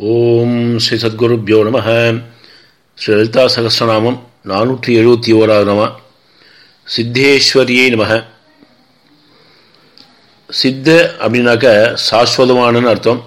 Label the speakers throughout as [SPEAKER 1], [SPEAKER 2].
[SPEAKER 1] ஓம் ஸ்ரீ சத்குருப்யோ நம ஸ்ரீ லலிதா சகசிரநாமம் நானூற்றி எழுபத்தி ஓராவது நம சித்தேஸ்வரியை நம சித்த அப்படின்னாக்க சாஸ்வதமானன்னு அர்த்தம்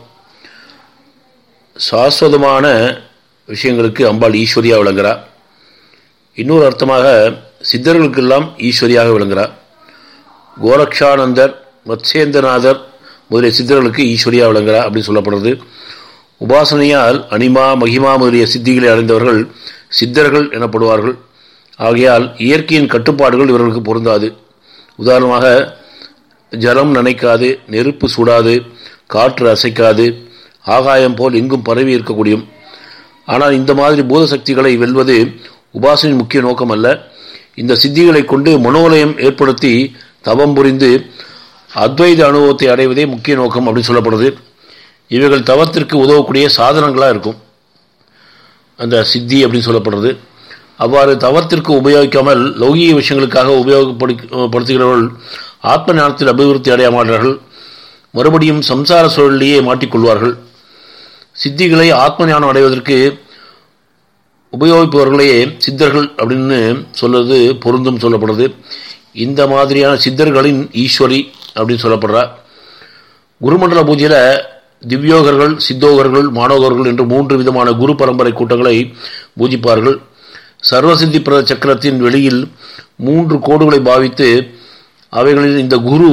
[SPEAKER 1] சாஸ்வதமான விஷயங்களுக்கு அம்பாள் ஈஸ்வரியாக விளங்குறா இன்னொரு அர்த்தமாக சித்தர்களுக்கெல்லாம் ஈஸ்வரியாக விளங்குறா கோரக்ஷானந்தர் மத்சேந்திரநாதர் முதலிய சித்தர்களுக்கு ஈஸ்வரியாக விளங்குறா அப்படின்னு சொல்லப்படுறது உபாசனையால் அனிமா மகிமா முதலிய சித்திகளை அடைந்தவர்கள் சித்தர்கள் எனப்படுவார்கள் ஆகையால் இயற்கையின் கட்டுப்பாடுகள் இவர்களுக்கு பொருந்தாது உதாரணமாக ஜலம் நனைக்காது நெருப்பு சுடாது காற்று அசைக்காது ஆகாயம் போல் எங்கும் பரவி இருக்கக்கூடியும் ஆனால் இந்த மாதிரி பூத சக்திகளை வெல்வது உபாசனின் முக்கிய நோக்கம் அல்ல இந்த சித்திகளை கொண்டு மனோலயம் ஏற்படுத்தி தவம் புரிந்து அத்வைத அனுபவத்தை அடைவதே முக்கிய நோக்கம் அப்படின்னு சொல்லப்படுது இவைகள் தவத்திற்கு உதவக்கூடிய சாதனங்களாக இருக்கும் அந்த சித்தி அப்படின்னு சொல்லப்படுறது அவ்வாறு தவத்திற்கு உபயோகிக்காமல் லௌகீக விஷயங்களுக்காக உபயோகப்படுத்துகிறவர்கள் ஆத்ம ஞானத்தில் அபிவிருத்தி அடைய மாட்டார்கள் மறுபடியும் சம்சார சூழலிலேயே மாட்டிக்கொள்வார்கள் சித்திகளை ஆத்ம ஞானம் அடைவதற்கு உபயோகிப்பவர்களையே சித்தர்கள் அப்படின்னு சொல்வது பொருந்தும் சொல்லப்படுறது இந்த மாதிரியான சித்தர்களின் ஈஸ்வரி அப்படின்னு சொல்லப்படுறா குருமண்டல பூஜையில் திவ்யோகர்கள் சித்தோகர்கள் மாணவர்கள் என்று மூன்று விதமான குரு பரம்பரை கூட்டங்களை பூஜிப்பார்கள் சர்வசித்தி பிர சக்கரத்தின் வெளியில் மூன்று கோடுகளை பாவித்து அவைகளில் இந்த குரு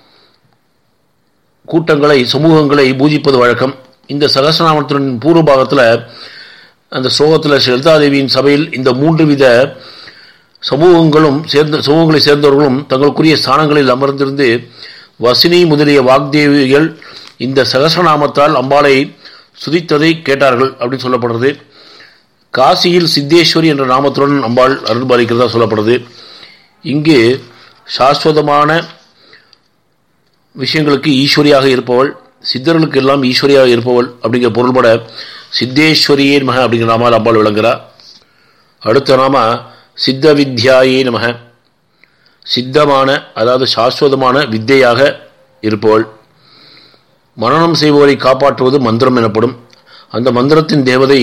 [SPEAKER 1] கூட்டங்களை சமூகங்களை பூஜிப்பது வழக்கம் இந்த சகசநாமத்தின் பூர்வ பாகத்தில் அந்த ஸ்லோகத்தில் லலிதாதேவியின் சபையில் இந்த மூன்று வித சமூகங்களும் சேர்ந்த சமூகங்களை சேர்ந்தவர்களும் தங்களுக்குரிய ஸ்தானங்களில் அமர்ந்திருந்து வசினி முதலிய வாக்தேவிகள் இந்த சகசநாமத்தால் அம்பாளை சுதித்ததை கேட்டார்கள் அப்படின்னு சொல்லப்படுறது காசியில் சித்தேஸ்வரி என்ற நாமத்துடன் அம்பாள் அருள்பாலிக்கிறதா சொல்லப்படுது இங்கு சாஸ்வதமான விஷயங்களுக்கு ஈஸ்வரியாக இருப்பவள் சித்தர்களுக்கு எல்லாம் ஈஸ்வரியாக இருப்பவள் அப்படிங்கிற பொருள்பட சித்தேஸ்வரியே நமக அப்படிங்கிற நாமால் அம்பாள் விளங்குகிறார் அடுத்த நாம சித்த வித்யாயே நமக சித்தமான அதாவது சாஸ்வதமான வித்தையாக இருப்பவள் மரணம் செய்பவரை காப்பாற்றுவது மந்திரம் எனப்படும் அந்த மந்திரத்தின் தேவதை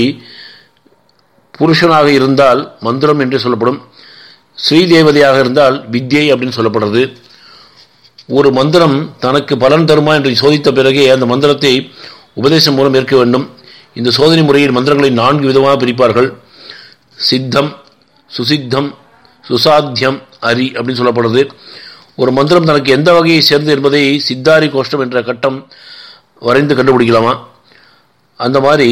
[SPEAKER 1] புருஷனாக இருந்தால் மந்திரம் என்று சொல்லப்படும் ஸ்ரீ தேவதையாக இருந்தால் வித்யை அப்படின்னு சொல்லப்படுறது ஒரு மந்திரம் தனக்கு பலன் தருமா என்று சோதித்த பிறகே அந்த மந்திரத்தை உபதேசம் மூலம் ஏற்க வேண்டும் இந்த சோதனை முறையில் மந்திரங்களை நான்கு விதமாக பிரிப்பார்கள் சித்தம் சுசித்தம் சுசாத்தியம் அரி அப்படின்னு சொல்லப்படுறது ஒரு மந்திரம் தனக்கு எந்த வகையை சேர்ந்து என்பதை சித்தாரி கோஷ்டம் என்ற கட்டம் வரைந்து கண்டுபிடிக்கலாமா அந்த மாதிரி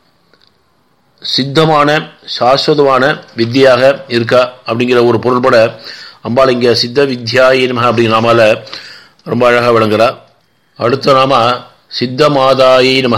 [SPEAKER 1] சித்தமான சாஸ்வதமான வித்தியாக இருக்கா அப்படிங்கிற ஒரு பொருள்பட அம்பாள் இங்கே சித்த வித்யாயே நம அப்படிங்கிற நாமால ரொம்ப அழகாக விளங்குறா அடுத்த நாம சித்த மாதாயே நம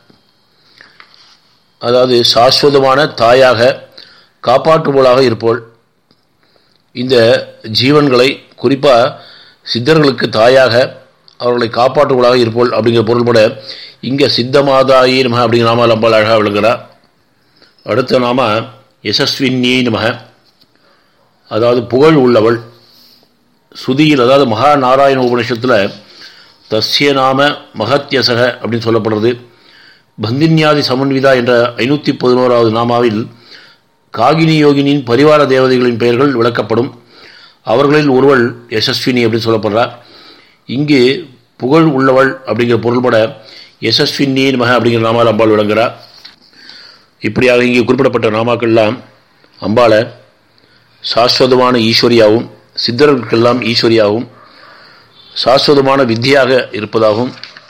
[SPEAKER 1] அதாவது சாஸ்வதமான தாயாக காப்பாற்றுபவளாக இருப்போள் இந்த ஜீவன்களை குறிப்பாக சித்தர்களுக்கு தாயாக அவர்களை காப்பாற்றுவதாக இருப்போள் அப்படிங்கிற பொருள்பட இங்கே சித்தமாதாயே நம அப்படிங்கிற நாமால் அம்பாள் அழகாக விளங்குறா அடுத்த நாம யசஸ்வின்யே நம அதாவது புகழ் உள்ளவள் சுதியில் அதாவது மகா நாராயண உபனிஷத்தில் தஸ்ய நாம மகத்யசக அப்படின்னு சொல்லப்படுறது பந்தின்யாதி சமன்விதா என்ற ஐநூற்றி பதினோராவது நாமாவில் காகினி யோகினியின் பரிவார தேவதைகளின் பெயர்கள் விளக்கப்படும் அவர்களில் ஒருவள் யசஸ்வினி அப்படின்னு சொல்லப்படுறார் இங்கு புகழ் உள்ளவள் அப்படிங்கிற பொருள்பட யசஸ்வினி மக அப்படிங்கிற நாமால் அம்பாள் விளங்குறார் இப்படியாக இங்கே குறிப்பிடப்பட்ட நாமாக்கள்லாம் அம்பாளை சாஸ்வதமான ஈஸ்வரியாகவும் சித்தர்களுக்கெல்லாம் ஈஸ்வரியாகவும் சாஸ்வதமான வித்தியாக இருப்பதாகவும்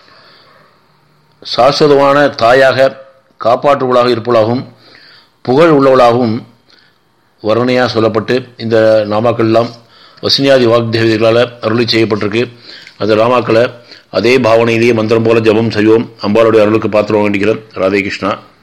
[SPEAKER 1] சாஸ்வதமான தாயாக காப்பாற்றுவளாக இருப்பவளாகவும் புகழ் உள்ளவளாகவும் வர்ணனையாக சொல்லப்பட்டு இந்த நாமாக்கள்லாம் வசனியாதி வாக்தேவதைகளால் அருளி செய்யப்பட்டிருக்கு அந்த நாமாக்களை அதே பாவனையிலேயே மந்திரம் போல ஜபம் செய்வோம் அம்பாளுடைய அருளுக்கு பாத்திரம் வேண்டிக்கிறேன் ராதே கிருஷ்ணா